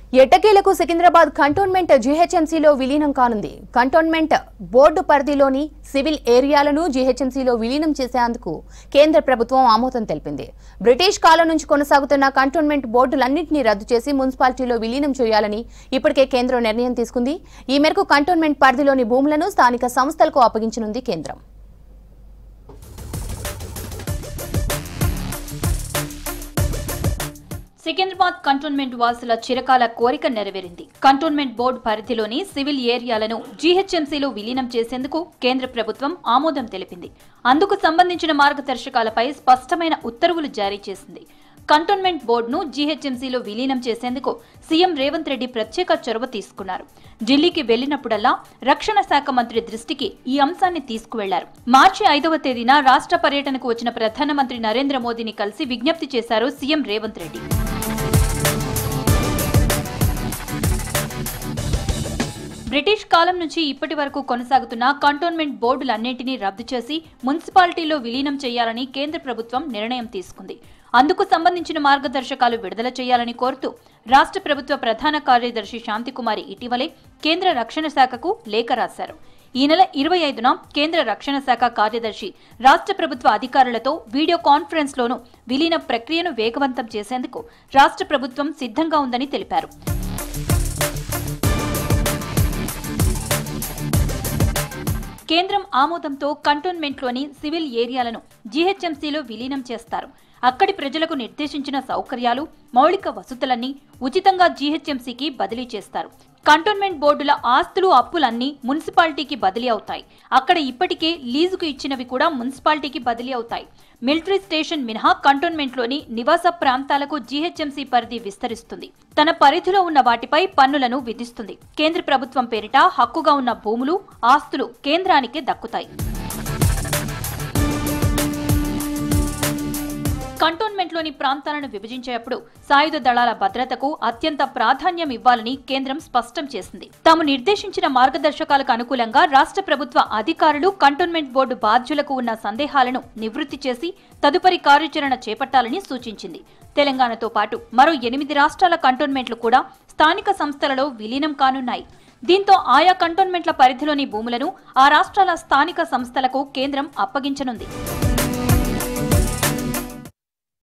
ఎట్టకేలకు సికింద్రాబాద్ కంటోన్మెంట్ జీహెచ్ఎంసీలో విలీనం కానుంది కంటోన్మెంట్ బోర్డు పరిధిలోని సివిల్ ఏరియాలను జీహెచ్ఎంసీలో విలీనం చేసేందుకు కేంద్ర ప్రభుత్వం ఆమోదం తెలిపింది బ్రిటిష్ కాలం నుంచి కొనసాగుతున్న కంటోన్మెంట్ బోర్డులన్నింటినీ రద్దు చేసి మున్సిపాలిటీలో విలీనం చేయాలని ఇప్పటికే కేంద్రం నిర్ణయం తీసుకుంది ఈ మేరకు కంటోన్మెంట్ పరిధిలోని భూములను స్థానిక సంస్థలకు అప్పగించనుంది కేంద్రం సికింద్రాబాద్ కంటోన్మెంట్ వాసుల చిరకాల కోరిక నెరవేరింది కంటోన్మెంట్ బోర్డు పరిధిలోని సివిల్ ఏరియాలను జీహెచ్ఎంసీలో విలీనం చేసేందుకు కేంద్ర ప్రభుత్వం ఆమోదం తెలిపింది అందుకు సంబంధించిన మార్గదర్శకాలపై స్పష్టమైన ఉత్తర్వులు జారీ చేసింది కంటోన్మెంట్ బోర్డును జీహెచ్ఎంసీలో విలీనం చేసేందుకు సీఎం రేవంత్ రెడ్డి ప్రత్యేక చొరవ తీసుకున్నారు ఢిల్లీకి వెళ్లినప్పుడల్లా రక్షణ శాఖ మంత్రి దృష్టికి ఈ అంశాన్ని తీసుకువెళ్లారు మార్చి ఐదవ తేదీన రాష్ట్ర పర్యటనకు వచ్చిన ప్రధానమంత్రి నరేంద్ర మోదీని కలిసి విజ్ఞప్తి చేశారు సీఎం రేవంత్ రెడ్డి బ్రిటిష్ కాలం నుంచి ఇప్పటి వరకు కొనసాగుతున్న కంటోన్మెంట్ బోర్డులన్నింటినీ రద్దు చేసి మున్సిపాలిటీలో విలీనం చేయాలని కేంద్ర ప్రభుత్వం నిర్ణయం తీసుకుంది అందుకు సంబంధించిన మార్గదర్శకాలు విడుదల చేయాలని కోరుతూ రాష్ట్ర ప్రభుత్వ ప్రధాన కార్యదర్శి శాంతికుమారి ఇటీవలే కేంద్ర రక్షణ శాఖకు లేఖ రాశారు ఈ నెల ఇరవై ఐదున కేంద్ర రక్షణ శాఖ కార్యదర్శి రాష్ట్ర ప్రభుత్వ అధికారులతో వీడియో కాన్ఫరెన్స్ లోను విలీన ప్రక్రియను వేగవంతం చేసేందుకు రాష్ట్ర ప్రభుత్వం సిద్ధంగా ఉందని తెలిపారు కేంద్రం ఆమోదంతో కంటోన్మెంట్లోని సివిల్ ఏరియాలను జీహెచ్ఎంసీలో విలీనం చేస్తారు అక్కడి ప్రజలకు నిర్దేశించిన సౌకర్యాలు మౌలిక వసతులన్నీ ఉచితంగా జీహెచ్ఎంసీకి బదిలీ చేస్తారు కంటోన్మెంట్ బోర్డుల ఆస్తులు అప్పులన్నీ మున్సిపాలిటీకి బదిలీ అవుతాయి అక్కడ ఇప్పటికే లీజుకు ఇచ్చినవి కూడా మున్సిపాలిటీకి బదిలీ అవుతాయి మిలిటరీ స్టేషన్ మినహా కంటోన్మెంట్లోని నివాస ప్రాంతాలకు జీహెచ్ఎంసీ పరిధి విస్తరిస్తుంది తన పరిధిలో ఉన్న వాటిపై పన్నులను విధిస్తుంది కేంద్ర ప్రభుత్వం పేరిట హక్కుగా ఉన్న భూములు ఆస్తులు కేంద్రానికి దక్కుతాయి కంటోన్మెంట్లోని ప్రాంతాలను విభజించేటప్పుడు సాయుధ దళాల భద్రతకు అత్యంత ప్రాధాన్యం ఇవ్వాలని కేంద్రం స్పష్టం చేసింది తాము నిర్దేశించిన మార్గదర్శకాలకు అనుకూలంగా రాష్ట్ర ప్రభుత్వ అధికారులు కంటోన్మెంట్ బోర్డు బాధ్యులకు ఉన్న సందేహాలను నివృత్తి చేసి తదుపరి కార్యాచరణ చేపట్టాలని సూచించింది తెలంగాణతో పాటు మరో ఎనిమిది రాష్ట్రాల కంటోన్మెంట్లు కూడా స్థానిక సంస్థలలో విలీనం కానున్నాయి దీంతో ఆయా కంటోన్మెంట్ల పరిధిలోని భూములను ఆ రాష్ట్రాల స్థానిక సంస్థలకు కేంద్రం అప్పగించనుంది